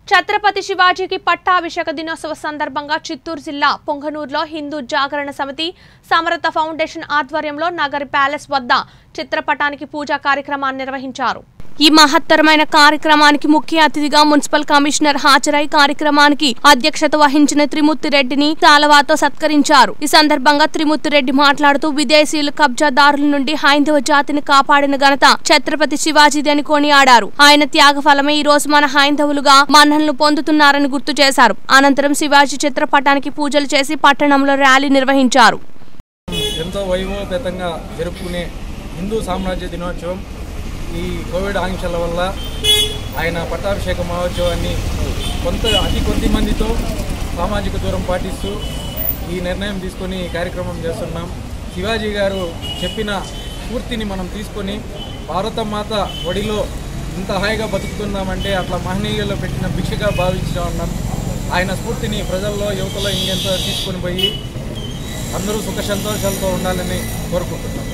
ఛత్రపతి శివాజీకి పట్టాభిషేక దినోత్సవ సందర్భంగా చిత్తూరు జిల్లా పొంగనూరులో హిందూ జాగరణ సమితి సమరత ఫౌండేషన్ ఆధ్వర్యంలో నగరి ప్యాలెస్ వద్ద చిత్రపటానికి పూజా కార్యక్రమాన్ని నిర్వహించారు ఈ మహత్తరమైన కార్యక్రమానికి ముఖ్య అతిథిగా మున్సిపల్ కమిషనర్ హాజరై కార్యక్రమానికి అధ్యక్షత వహించిన త్రిమూర్తి రెడ్డిని తాలవాతో సత్కరించారు ఈ సందర్భంగా త్రిమూర్తి రెడ్డి మాట్లాడుతూ విదేశీయుల కబ్జాదారుల నుండి హైందవ జాతిని కాపాడిన ఘనత ఛత్రపతి శివాజీది అని కొనియాడారు ఆయన త్యాగఫలమే ఈ రోజు మన హైందవులుగా మన్ననలు పొందుతున్నారని గుర్తు చేశారు అనంతరం శివాజీ చిత్రపటానికి పూజలు చేసి పట్టణంలో ర్యాలీ నిర్వహించారు ఎంతో వైభవపేతంగా జరుపుకునే హిందూ సామ్రాజ్య దినోత్సవం ఈ కోవిడ్ ఆంక్షల వల్ల ఆయన పట్టాభిషేక మహోత్సవాన్ని కొంత అతి కొద్ది మందితో సామాజిక దూరం పాటిస్తూ ఈ నిర్ణయం తీసుకొని ఈ కార్యక్రమం చేస్తున్నాం శివాజీ గారు చెప్పిన స్ఫూర్తిని మనం తీసుకొని భారతమాత ఒడిలో ఇంత హాయిగా బతుకుతున్నామంటే అట్లా మహనీయులు పెట్టిన భిక్షగా భావించా ఉన్నాం ఆయన స్ఫూర్తిని ప్రజల్లో యువతలో ఇంకెంత తీసుకొని పోయి అందరూ సుఖ సంతోషాలతో ఉండాలని కోరుకుంటున్నాం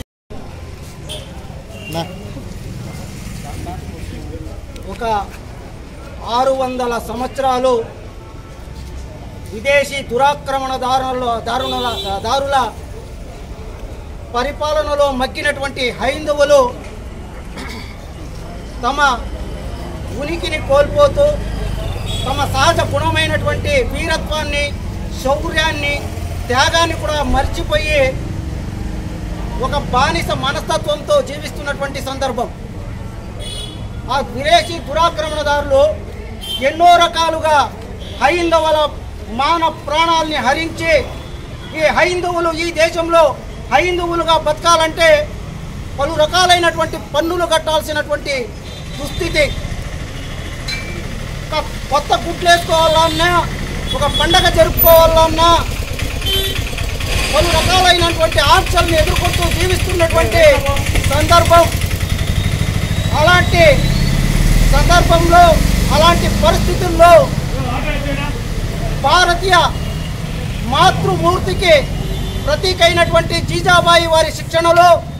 ఒక ఆరు వందల సంవత్సరాలు విదేశీ దురాక్రమణదారుల దారుణుల దారుల పరిపాలనలో మగ్గినటువంటి హైందవులు తమ ఉనికిని కోల్పోతూ తమ సహజ గుణమైనటువంటి వీరత్వాన్ని శౌర్యాన్ని త్యాగాన్ని కూడా మర్చిపోయి ఒక బానిస మనస్తత్వంతో జీవిస్తున్నటువంటి సందర్భం ఆ విదేశీ దురాక్రమణదారులు ఎన్నో రకాలుగా హైందవుల మాన ప్రాణాల్ని హరించి ఈ హైందవులు ఈ దేశంలో హైందవులుగా బతకాలంటే పలు రకాలైనటువంటి పన్నులు కట్టాల్సినటువంటి దుస్థితి ఒక కొత్త గుడ్లు వేసుకోవాలన్నా ఒక పండగ జరుపుకోవాలన్నా పలు రకాలైనటువంటి ఆంక్షల్ని ఎదుర్కొంటూ జీవిస్తున్నటువంటి సందర్భం అలాంటి సందర్భంలో అలాంటి పరిస్థితుల్లో భారతీయ మాతృమూర్తికి ప్రతీకైనటువంటి జీజాబాయి వారి శిక్షణలో